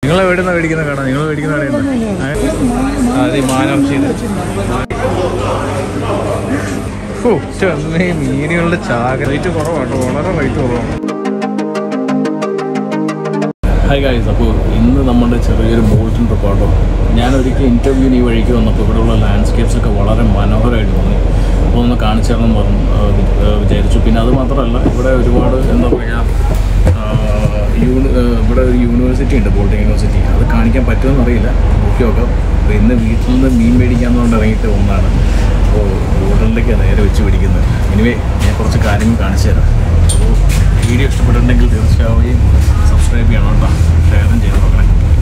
നിങ്ങൾ എവിടുന്ന മേടിക്കുന്ന കട നിങ്ങൾ മേടിക്കുന്ന കട അത് മാനർച്ചിയുടെ ഓ ചെന്നൈ മീനുകളുടെ ചാക റേറ്റ് കുറവാണ് വളരെ റേറ്റ് കുറവാണ് ഹായ് ഗായ്സ് അപ്പോൾ ഇന്ന് നമ്മുടെ ചെറിയൊരു ബോൾട്ടൻ ട്രിപ്പാട്ടോ ഞാൻ ഒരിക്കൽ ഇൻ്റർവ്യൂവിന് ഈ വഴിക്ക് വന്നപ്പോൾ ഇവിടെയുള്ള ലാൻഡ്സ്കേപ്സ് ഒക്കെ വളരെ മനോഹരമായിട്ട് തോന്നി അപ്പോൾ ഒന്ന് കാണിച്ചു തരണം എന്ന് പറഞ്ഞു ആ, വി- ആ, വിചാരിച്ചു പിന്നെ അത് മാത്രമല്ല ഇവിടെ ഒരുപാട് എന്താ പറയുക യൂണി ആ, ഇവിടെ ഒരു യൂണിവേഴ്സിറ്റി ഉണ്ട് ബോൾട്ടൻ യൂണിവേഴ്സിറ്റി അത് കാണിക്കാൻ പറ്റുമെന്ന് അറിയില്ല നോക്കി നോക്കാം അപ്പോൾ ഇന്ന് വീട്ടിൽ നിന്ന് മീൻ മേടിക്കാമെന്നുകൊണ്ട് ഇറങ്ങിയിട്ട് ഒന്നാണ് അപ്പോൾ ബോൾട്ടനിലേക്ക് നേരെ വെച്ച് പിടിക്കുന്നത് എനിവേ ഞാൻ കുറച്ച് കാര്യങ്ങൾ കാണിച്ചു തരാം അപ്പോൾ വീഡിയോ ഇഷ്ടപ്പെട്ടിട്ടുണ്ടെങ്കിൽ തീർച്ചയായും സബ്സ്ക്രൈബ് ചെയ്യണം കേട്ടോ ഷെയറും ചെയ്ത് നോക്കണേ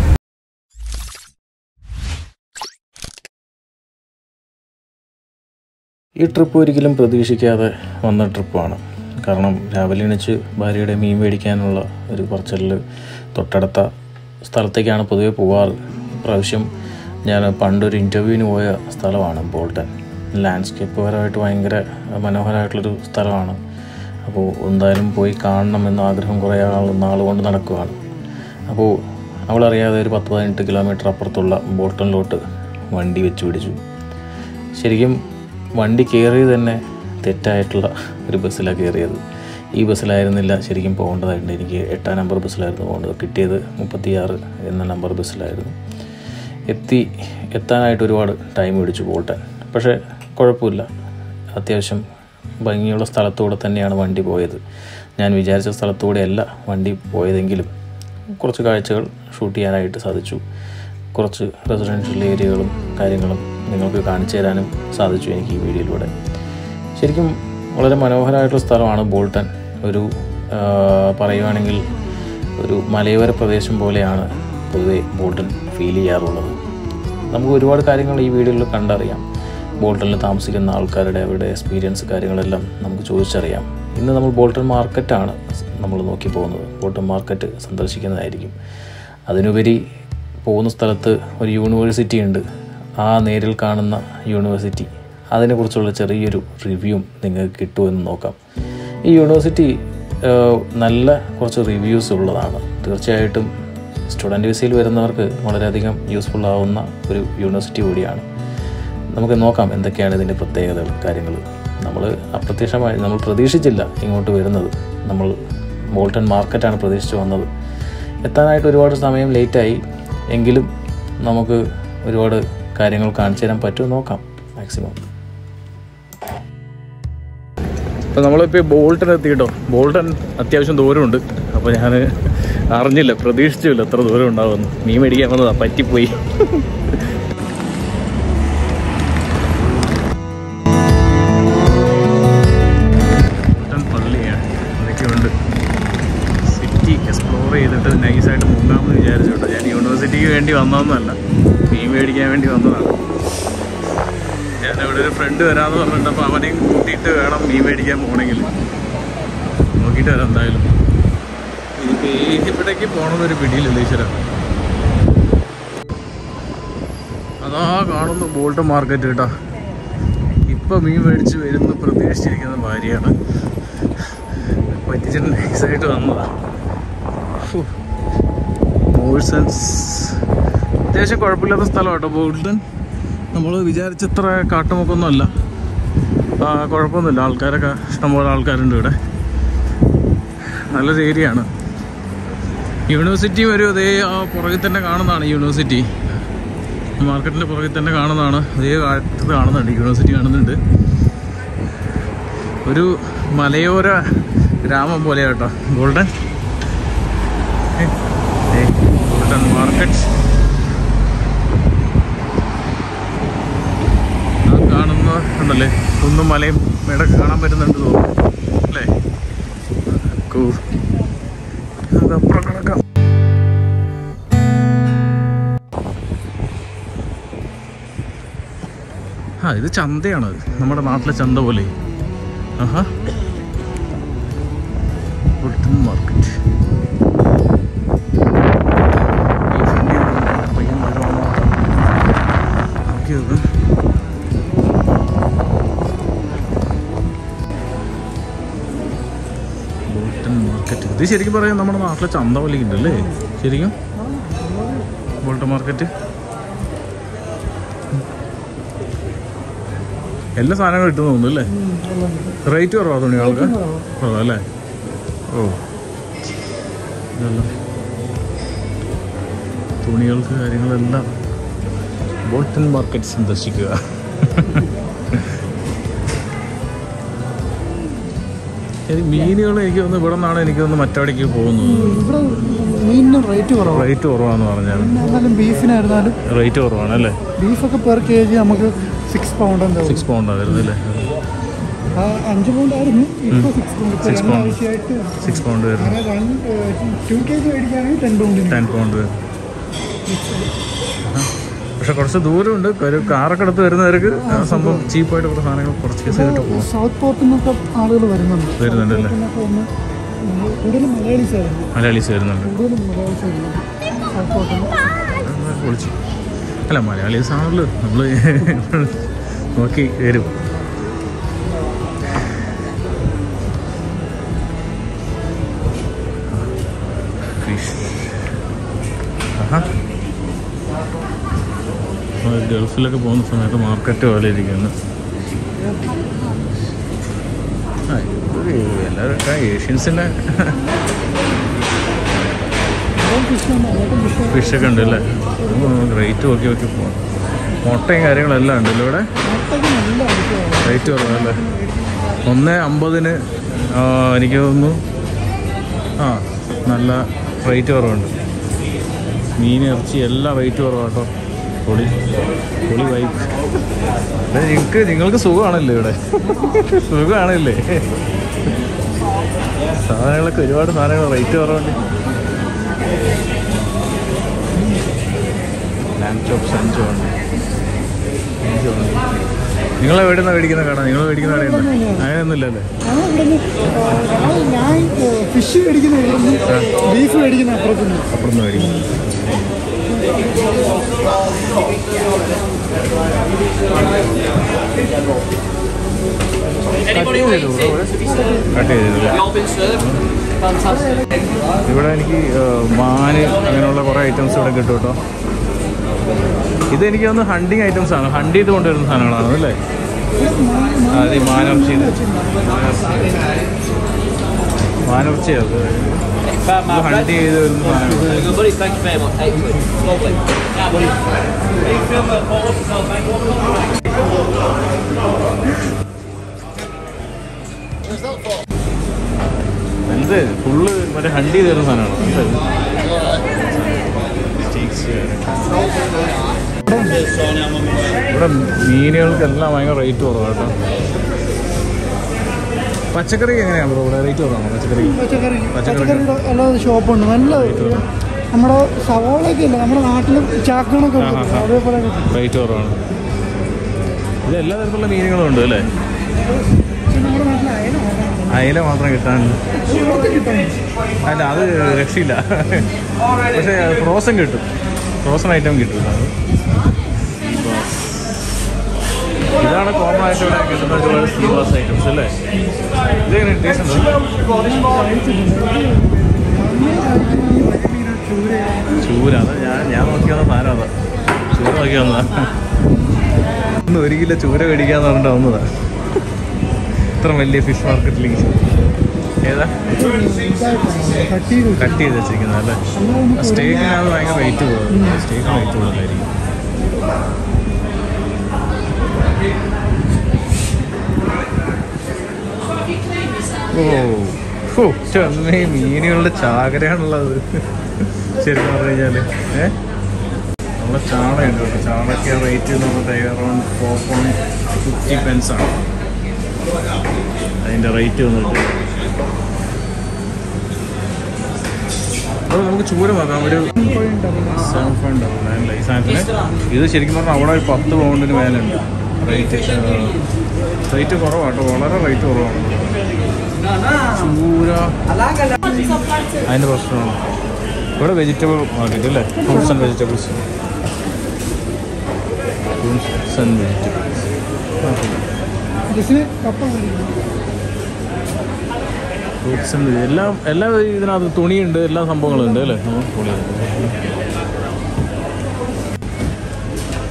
ഈ ട്രിപ്പ് ഒരിക്കലും പ്രതീക്ഷിക്കാതെ വന്ന ട്രിപ്പാണ് കാരണം രാവിലെ എണീച്ച് ഭാര്യയുടെ മീൻ മേടിക്കാനുള്ള ഒരു പറച്ചലിൽ തൊട്ടടുത്ത സ്ഥലത്തേക്കാണ് പൊതുവെ പോവാറ് ഇപ്രാവശ്യം ഞാൻ പണ്ടൊരു ഇൻ്റർവ്യൂവിന് പോയ സ്ഥലമാണ് ബോൾട്ടൺ ലാൻഡ്സ്കേപ്പ് പരമായിട്ട് ഭയങ്കര മനോഹരമായിട്ടുള്ളൊരു സ്ഥലമാണ് അപ്പോൾ എന്തായാലും പോയി കാണണമെന്ന ആഗ്രഹം കുറേ ആൾ നാളുകൊണ്ട് നടക്കുകയാണ് അപ്പോൾ അവളറിയാതെ ഒരു പത്ത് പതിനെട്ട് കിലോമീറ്റർ അപ്പുറത്തുള്ള ബോൾട്ടണിലോട്ട് വണ്ടി വെച്ച് പിടിച്ചു ശരിക്കും വണ്ടി കയറിയത് തന്നെ തെറ്റായിട്ടുള്ള ഒരു ബസ്സിലാണ് കയറിയത് ഈ ബസ്സിലായിരുന്നില്ല ശരിക്കും പോകേണ്ടതായിട്ട് എനിക്ക് എട്ടാം നമ്പർ ബസ്സിലായിരുന്നു പോകേണ്ടത് കിട്ടിയത് മുപ്പത്തിയാറ് എന്ന നമ്പർ ബസ്സിലായിരുന്നു എത്തി എത്താനായിട്ട് ഒരുപാട് ടൈം പിടിച്ചു ബോൾട്ടാൻ പക്ഷേ കുഴപ്പമില്ല അത്യാവശ്യം ഭംഗിയുള്ള സ്ഥലത്തൂടെ തന്നെയാണ് വണ്ടി പോയത് ഞാൻ വിചാരിച്ച സ്ഥലത്തൂടെയല്ല വണ്ടി പോയതെങ്കിലും കുറച്ച് കാഴ്ചകൾ ഷൂട്ട് ചെയ്യാനായിട്ട് സാധിച്ചു കുറച്ച് റെസിഡൻഷ്യൽ ഏരിയകളും കാര്യങ്ങളും നിങ്ങൾക്ക് കാണിച്ചു തരാനും സാധിച്ചു എനിക്ക് ഈ വീഡിയോയിലൂടെ ശരിക്കും വളരെ മനോഹരമായിട്ടുള്ള സ്ഥലമാണ് ബോൾട്ടൺ ഒരു ആ, പറയുവാണെങ്കിൽ ഒരു മലയോര പ്രദേശം പോലെയാണ് പൊതുവെ ബോൾട്ടൺ ഫീൽ ചെയ്യാറുള്ളത് നമുക്ക് ഒരുപാട് കാര്യങ്ങൾ ഈ വീഡിയോയിൽ കണ്ടറിയാം ബോൾട്ടണിൽ താമസിക്കുന്ന ആൾക്കാരുടെ അവരുടെ എക്സ്പീരിയൻസ് കാര്യങ്ങളെല്ലാം നമുക്ക് ചോദിച്ചറിയാം ഇന്ന് നമ്മൾ ബോൾട്ടൺ മാർക്കറ്റാണ് നമ്മൾ നോക്കി പോകുന്നത് ബോൾട്ടൺ മാർക്കറ്റ് സന്ദർശിക്കുന്നതായിരിക്കും അതിനുപരി പോകുന്ന സ്ഥലത്ത് ഒരു യൂണിവേഴ്സിറ്റി ഉണ്ട് ആ നേരിൽ കാണുന്ന യൂണിവേഴ്സിറ്റി അതിനെക്കുറിച്ചുള്ള ചെറിയൊരു റിവ്യൂവും നിങ്ങൾക്ക് കിട്ടുമെന്ന് നോക്കാം ഈ യൂണിവേഴ്സിറ്റി ഏഹ്, നല്ല കുറച്ച് റിവ്യൂസ് ഉള്ളതാണ് തീർച്ചയായിട്ടും സ്റ്റുഡൻറ്റ് വിസയിൽ വരുന്നവർക്ക് വളരെയധികം യൂസ്ഫുൾ ആവുന്ന ഒരു യൂണിവേഴ്സിറ്റി കൂടിയാണ് നമുക്ക് നോക്കാം എന്തൊക്കെയാണ് ഇതിൻ്റെ പ്രത്യേകതകൾ കാര്യങ്ങൾ നമ്മൾ അപ്രത്യക്ഷമായി നമ്മൾ പ്രതീക്ഷിച്ചില്ല ഇങ്ങോട്ട് വരുന്നത് നമ്മൾ ബോൾട്ടൺ മാർക്കറ്റാണ് പ്രതീക്ഷിച്ച് വന്നത് എത്താനായിട്ട് ഒരുപാട് സമയം ലേറ്റായി എങ്കിലും നമുക്ക് ഒരുപാട് കാര്യങ്ങൾ കാണിച്ചു തരാൻ പറ്റുമോ നോക്കാം മാക്സിമം അപ്പോൾ നമ്മളിപ്പോൾ ബോൾട്ടൺ എത്തിയിട്ടോ ബോൾട്ടൺ അത്യാവശ്യം ദൂരമുണ്ട് അപ്പോൾ ഞാൻ അറിഞ്ഞില്ല പ്രതീക്ഷിച്ചില്ല എത്ര ദൂരം ഉണ്ടാവുമെന്ന് മീൻ മേടിക്കാൻ വന്നതാ പറ്റിപ്പോയി ബോൾട്ടൺ പള്ളിയാണ് അതൊക്കെയുണ്ട് സിറ്റി എക്സ്പ്ലോർ ചെയ്തിട്ട് നൈസായിട്ട് മുങ്ങാമെന്ന് വിചാരിച്ചു കേട്ടോ ഞാൻ യൂണിവേഴ്സിറ്റിക്ക് വേണ്ടി വന്നതൊന്നുമല്ല മീൻ മേടിക്കാൻ വേണ്ടി വന്നതാണ് ഞാൻ ഇവിടെ ഒരു ഫ്രണ്ട് വരാമെന്ന് പറഞ്ഞിട്ട് അപ്പോൾ അവനെയും കൂട്ടിയിട്ട് വേണം മീൻ മേടിക്കാൻ പോകണമെങ്കിൽ നോക്കിയിട്ട് വരാം എന്തായാലും ഇതിപ്പോൾ ഈജിപ്തിലേക്ക് പോകണമെന്നൊരു പിടിയില്ലല്ലോ ഈശ്വര അതാ കാണുന്നു ബോൾട്ട് മാർക്കറ്റ് കേട്ടോ ഇപ്പം മീൻ മേടിച്ച് വരുന്ന പ്രതീക്ഷിച്ചിരിക്കുന്ന ഭാര്യയാണ് പറ്റിച്ചിട്ട് നൈസായിട്ട് വന്നതാണ് മോഴ്സൺസ് അത്യാവശ്യം കുഴപ്പമില്ലാത്ത സ്ഥലം കേട്ടോ ബോൾട്ടൺ നമ്മൾ വിചാരിച്ചത്ര കാട്ടുമുക്കൊന്നുമല്ല ആ, കുഴപ്പമൊന്നുമില്ല ആൾക്കാരൊക്കെ ഇഷ്ടംപോലെ ആൾക്കാരുണ്ട് ഇവിടെ നല്ലൊരു ഏരിയ ആണ് യൂണിവേഴ്സിറ്റി ഒരു അതേ ആ പുറകിൽ തന്നെ കാണുന്നതാണ് യൂണിവേഴ്സിറ്റി മാർക്കറ്റിൻ്റെ പുറകിൽ തന്നെ കാണുന്നതാണ് അതേ കാലത്ത് കാണുന്നുണ്ട് യൂണിവേഴ്സിറ്റി കാണുന്നുണ്ട് ഒരു മലയോര ഗ്രാമം പോലെ കേട്ടോ ഗോൾഡൻ ഏ, ഏ, ഗോൾഡൻ മാർക്കറ്റ് ആ കാണുന്ന ഉണ്ടല്ലേ കുന്നും മലയും ഇടയ്ക്ക് കാണാൻ പറ്റുന്നുണ്ട് തോന്നുന്നു അല്ലേ കൂ അതപ്പുറം കിടക്കാം ആ ഇത് ചന്തയാണ് നമ്മുടെ നാട്ടിലെ ചന്ത പോലെ ആഹാ ബുൾട്ടൺ മാർക്കറ്റ് ഈ ഫ്രണ്ടിൽ പയ്യൻ വരുവാണോ നോക്കി നോക്കാം ബോൾട്ടൺ മാർക്കറ്റ് ഇത് ശരിക്കും പറയാം നമ്മുടെ നാട്ടിലെ ചന്ത പോലെ ഉണ്ടല്ലേ ശരിക്കും ബോൾട്ട് മാർക്കറ്റ് എല്ലാ സാധനങ്ങളും കിട്ടുന്നു തോന്നുന്നു അല്ലേ റേറ്റ് കുറവാ തുണികൾക്ക് കുറവാ അല്ലേ ഓ ഇതെല്ലാം തുണികൾക്ക് കാര്യങ്ങളെല്ലാം ബോൾട്ടൺ മാർക്കറ്റ് സന്ദർശിക്കുക ഈ മീനുകൾ എനിക്ക് തോന്നുന്നു ഇവിടെ നിന്നാണ് എനിക്ക് തോന്നുന്നു മറ്റവിടേക്ക് പോകുന്നത് ഇവിടെ മീനിന് റേറ്റ് കുറവാണ് റേറ്റ് കുറവാന്ന് പറഞ്ഞാൽ പിന്നെ എന്നാലും ബീഫിനായിരുന്നാലും റേറ്റ് കുറവാണ് അല്ലേ ബീഫൊക്കെ പെർ കെ ജി നമുക്ക് സിക്സ് പൗണ്ട് എന്താ സിക്സ് പൗണ്ടാണ് വരുന്നത് അല്ലേ ആ അഞ്ച് പൗണ്ട് ആയിരുന്നു ഇപ്പോൾ സിക്സ് പൗണ്ട് ഇപ്പോൾ Six pound. രണ്ടാഴ്ചയായിട്ട് സിക്സ് പൗണ്ട് വരുന്നത് അങ്ങനെ രണ്ട് ടു കെ ജി മേടിക്കുകയാണെങ്കിൽ ടെൻ പൗണ്ടിന് ടെൻ പൗണ്ട് വരും പക്ഷെ കുറച്ച് ദൂരമുണ്ട് ഒരു കാറൊക്കെ എടുത്ത് വരുന്നവർക്ക് ആ സംഭവം ചീപ്പായിട്ട് കുറച്ച് സാധനങ്ങൾ കുറച്ച് കേസ് ചെയ്തിട്ട് പോകും സൗത്ത് പോർട്ടിൽ നിന്നൊക്കെ ആളുകൾ വരുന്നുണ്ട് വരുന്നുണ്ടല്ലേ പിന്നൊക്കെ ഒന്ന് കൂടുതലും മലയാളീസ് ആയിരുന്നു മലയാളീസ് വരുന്നുണ്ട് കൂടുതലും മലയാളീസ് ആയിരുന്നു സൗത്ത് പോർട്ടിൽ അത് പൊളിച്ചു അല്ല മലയാളീസ് ആണല്ലോ നമ്മൾ നോക്കി വരും ഫിഷ് ആഹാ നമ്മൾ ഗൾഫിലൊക്കെ പോകുന്ന സമയത്ത് മാർക്കറ്റ് പോലെ ഇരിക്കുന്നു ആ ഇത് എല്ലാവരും ഏഷ്യൻസിൻ്റെ ഫിഷ് അതൊക്കെ ഫിഷ് ഫിഷൊക്കെ ഉണ്ട് അല്ലേ റേറ്റ് നോക്കി നോക്കി പോകാം മുട്ടയും കാര്യങ്ങളെല്ലാം ഉണ്ടല്ലോ ഇവിടെ മുട്ടയ്ക്ക് നല്ല അടുക്കമാണ് റേറ്റ് കുറവല്ലേ ഒന്ന് അമ്പതിന് ആ, എനിക്ക് തോന്നുന്നു ആ നല്ല റേറ്റ് കുറവുണ്ട് മീൻ ഇറച്ചി എല്ലാം റേറ്റ് കുറവാട്ടോ പൊളി പൊളി വൈബ് നിങ്ങൾക്ക് നിങ്ങൾക്ക് സുഖമാണല്ലേ ഇവിടെ സുഖമാണല്ലേ സാധനങ്ങളൊക്കെ ഒരുപാട് സാധനങ്ങൾ റേറ്റ് കുറവുണ്ട് ലാം ചോപ്സ് അഞ്ചുണ്ട് അഞ്ചുണ്ട് നിങ്ങൾ എവിടെ നിന്നാണ് മേടിക്കുന്ന കട നിങ്ങൾ മേടിക്കുന്ന കടയിൽ അങ്ങനെയൊന്നുമില്ലല്ലേ ഞാൻ ഇവിടുന്ന് ഞാൻ ഫിഷ് മേടിക്കുന്ന ബീഫ് മേടിക്കുന്ന അപ്പുറത്തുനിന്ന് അപ്പുറത്ത് മേടിക്കും കട്ട് ചെയ്തില്ല Y'all been served? Fantastic. ഇവിടെ എനിക്ക് ഏഹ്, മാന് അങ്ങനെയുള്ള കുറേ ഐറ്റംസ് ഇവിടെ കിട്ടും കേട്ടോ ഇത് എനിക്ക് തോന്നുന്നു ഹണ്ടിങ് ഐറ്റംസ് ആണ് ഹണ്ട് ചെയ്ത് കൊണ്ടുവരുന്ന സാധനങ്ങളാണ് അല്ലേ അത് ഈ മാനർച്ചി മാനർച്ചി അത് Bad man, ഹണ്ട് Fred. ചെയ്ത് വരുന്ന സാധനങ്ങൾ Very good, buddy. Thank you very much. Eight quid. Lovely. Now, buddy. എന്ത് ഫുള്ള് മറ്റേ ഹണ്ട് ചെയ്ത് തരുന്ന സാധനമാണ് ഇവിടെ മീനുകൾക്കെല്ലാം ഭയങ്കര റേറ്റ് കുറവാണ് കേട്ടോ പച്ചക്കറി എങ്ങനെയാണ് ബ്രോ ഇവിടെ റേറ്റ് കുറവാണോ പച്ചക്കറി പച്ചക്കറി പച്ചക്കറി. പച്ചക്കറിയുടെ എല്ലാ ഷോപ്പുണ്ട് നല്ല നമ്മുടെ സവാളയൊക്കെ ഇല്ല നമ്മുടെ നാട്ടിലും ചാക്കണൊക്കെ ആ, ആ, ആ. അതേപോലെ റേറ്റ് കുറവാണ് ഇത് എല്ലാ തരത്തിലുള്ള മീനുകളും ഉണ്ട് അല്ലേ പക്ഷെ നമ്മുടെ നാട്ടിൽ അയല മാത്രമാണ്. അയില മാത്രം കിട്ടാനില്ല അത് ഇവിടുത്തെ കിട്ടും അല്ല അത് രക്ഷയില്ല പക്ഷേ ഫ്രോസൺ കിട്ടും ഫ്രോസൺ ഐറ്റം കിട്ടും അത് ഇതാണ് കോമൺ ആയിട്ട് ഇവിടെ കിട്ടുന്ന സീവാസ് ഐറ്റംസ് അല്ലേ ഇതെങ്ങനെ ടേസ്റ്റ് ഉണ്ട് ചൂര അത് ഞാൻ ഞാൻ നോക്കി വന്ന സാധനം അതാ ചൂര നോക്കി വന്നതാ ഇന്ന് ഒരു കിലോ ചൂര മേടിക്കാന്ന് പറഞ്ഞിട്ട് വന്നതാ ഇത്ര വലിയ ഫിഷ് മാർക്കറ്റിലേക്ക് ഏതാ കട്ട് ചെയ്ത് കട്ട് ചെയ്ത് വെച്ചിരിക്കുന്നത് അല്ലേ സ്റ്റേക്കിനകത്ത് ഭയങ്കര വെയിറ്റ് പോകും സ്റ്റേക്കിന് വെയിറ്റ് കൂടുതലായിരിക്കും ഓ ഓ ചെമ്മേ മീനുകളുടെ ചാകരയാണുള്ളത് ശരിക്കും പറഞ്ഞു കഴിഞ്ഞാൽ ഏ നമ്മളെ ചാളയുണ്ട് കേട്ടോ ചാളയ്ക്ക് റേറ്റ് എന്ന് പറഞ്ഞാൽ around four point fifty pence ആണ് അതിൻ്റെ റേറ്റ് വന്നിട്ട് അപ്പോൾ നമുക്ക് ചൂര നോക്കാം ഒരു സെവൻ പോയിന്റ് ഡബിൾ നയൻ ഈ സാധനത്തിന് ഇത് ശരിക്കും പറഞ്ഞാൽ അവിടെ ഒരു പത്ത് പൗണ്ടിന് മേലുണ്ട് റേറ്റ് റേറ്റ് കുറവാട്ടോ വളരെ റേറ്റ് കുറവാണ് ചൂര അതിൻ്റെ പ്രശ്നമാണ് ഇവിടെ വെജിറ്റബിൾ മാർക്കറ്റ് അല്ലേ fruits and vegetables fruits and vegetables ജസ്റ്റിന് കപ്പ മേടിക്കണം. ഫ്രൂട്ട്സ് ആൻഡ് എല്ലാം എല്ലാ ഇതിനകത്ത് തുണിയുണ്ട് എല്ലാ സംഭവങ്ങളും ഉണ്ട് അല്ലേ തുണി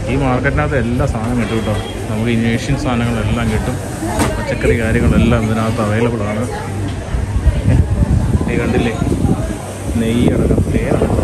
ഈ മാർക്കറ്റിനകത്ത് എല്ലാ സാധനവും കിട്ടും കേട്ടോ നമുക്ക് ഈ ഏഷ്യൻ സാധനങ്ങളെല്ലാം കിട്ടും പച്ചക്കറി കാര്യങ്ങളെല്ലാം ഇതിനകത്ത് അവൈലബിൾ ആണ് ഏ, ഈ കണ്ടില്ലേ നെയ്യ് അടക്കം തേനടക്കം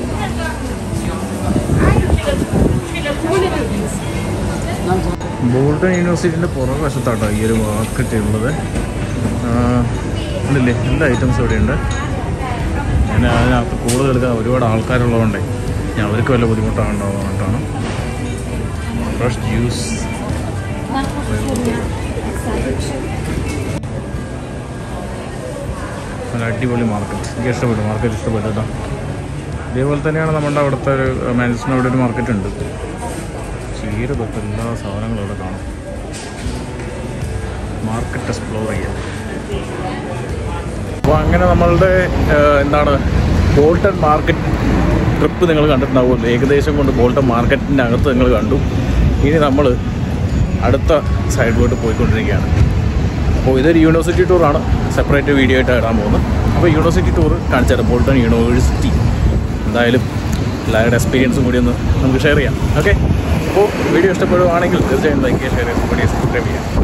ബോൾട്ടൺ യൂണിവേഴ്സിറ്റിൻ്റെ പുറകു വശത്താട്ടോ ഈ ഒരു മാർക്കറ്റ് ഉള്ളത് ഉണ്ടല്ലേ എല്ലാ ഐറ്റംസും ഇവിടെയുണ്ട് ഞാൻ അതിനകത്ത് കൂടുതൽ എടുക്കാൻ ഒരുപാട് ആൾക്കാരുള്ളതുകൊണ്ടേ ഞാൻ അവർക്ക് വല്ല ബുദ്ധിമുട്ടാണുണ്ടാവും പറഞ്ഞിട്ടാണ് ഫ്രഷ് ജ്യൂസ് നല്ല അടിപൊളി മാർക്കറ്റ് എനിക്ക് ഇഷ്ടപ്പെട്ടു മാർക്കറ്റ് ഇഷ്ടപ്പെട്ടു കേട്ടോ ഇതേപോലെ തന്നെയാണ് നമ്മുടെ അവിടുത്തെ ഒരു മാനേജ്മെൻറ്റ് അവിടെ ഒരു മാർക്കറ്റ് ഉണ്ട് ചീര തൊട്ട് എല്ലാ സാധനങ്ങളും അവിടെ കാണും മാർക്കറ്റ് എക്സ്പ്ലോർ ചെയ്യാം അപ്പോൾ അങ്ങനെ നമ്മളുടെ ഏഹ്, എന്താണ് ബോൾട്ടൺ മാർക്കറ്റ് ട്രിപ്പ് നിങ്ങൾ കണ്ടിട്ടുണ്ടാവുമല്ലോ ഏകദേശം കൊണ്ട് ബോൾട്ടൺ മാർക്കറ്റിൻ്റെ അകത്ത് നിങ്ങൾ കണ്ടു ഇനി നമ്മൾ അടുത്ത സൈഡിലോട്ട് പോയിക്കൊണ്ടിരിക്കുകയാണ് അപ്പോൾ ഇതൊരു യൂണിവേഴ്സിറ്റി ടൂറാണ് സെപ്പറേറ്റ് വീഡിയോ ആയിട്ട് ഇടാൻ പോകുന്നത് അപ്പോൾ യൂണിവേഴ്സിറ്റി ടൂർ കാണിച്ചാൽ ബോൾട്ടൺ യൂണിവേഴ്സിറ്റി എന്തായാലും എല്ലാവരുടെ എക്സ്പീരിയൻസും കൂടി ഒന്ന് നമുക്ക് ഷെയർ ചെയ്യാം ഓക്കെ അപ്പോൾ വീഡിയോ ഇഷ്ടപ്പെടുകയാണെങ്കിൽ തീർച്ചയായും ലൈക്ക് ചെയ്യുക ഷെയർ ചെയ്യുക സബ്സ്ക്രൈബ് ചെയ്യുക